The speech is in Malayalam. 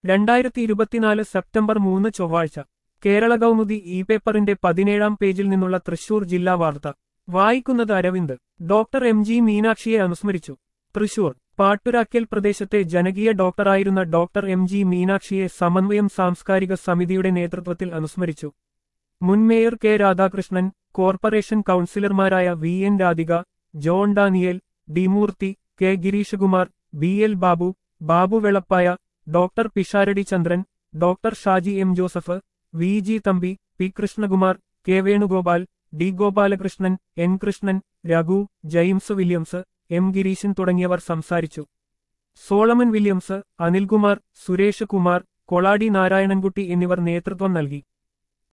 രണ്ടായിരത്തി ഇരുപത്തിനാല് സെപ്റ്റംബർ മൂന്ന് ചൊവ്വാഴ്ച കേരള കൗമുദി ഇ പേപ്പറിന്റെ പതിനേഴാം പേജിൽ നിന്നുള്ള തൃശൂർ ജില്ലാ വാർത്ത വായിക്കുന്നത് അരവിന്ദ് ഡോക്ടർ എം ജി മീനാക്ഷിയെ അനുസ്മരിച്ചു തൃശൂർ പാട്ടുരാക്കൽ പ്രദേശത്തെ ജനകീയ ഡോക്ടറായിരുന്ന ഡോക്ടർ എം ജി മീനാക്ഷിയെ സമന്വയം സാംസ്കാരിക സമിതിയുടെ നേതൃത്വത്തിൽ അനുസ്മരിച്ചു മുൻ മേയർ കെ രാധാകൃഷ്ണൻ കോർപ്പറേഷൻ കൗൺസിലർമാരായ V N Radhika John Daniel D Murthy K Gireeshkumar B L Babu Babu Velappaya doctor Pisharody Chandran doctor Shaji M Joseph V G Thampi P Krishnakumar K Venugopal D Gopalakrishnan N Krishnan Raghu James Williams M Gireesan തുടങ്ങിയവർ സംസാരിച്ചു സോളമൻ വില്യംസ് അനിൽകുമാർ സുരേഷ് കുമാർ കൊളാടി നാരായണൻകുട്ടി എന്നിവർ നേതൃത്വം നൽകി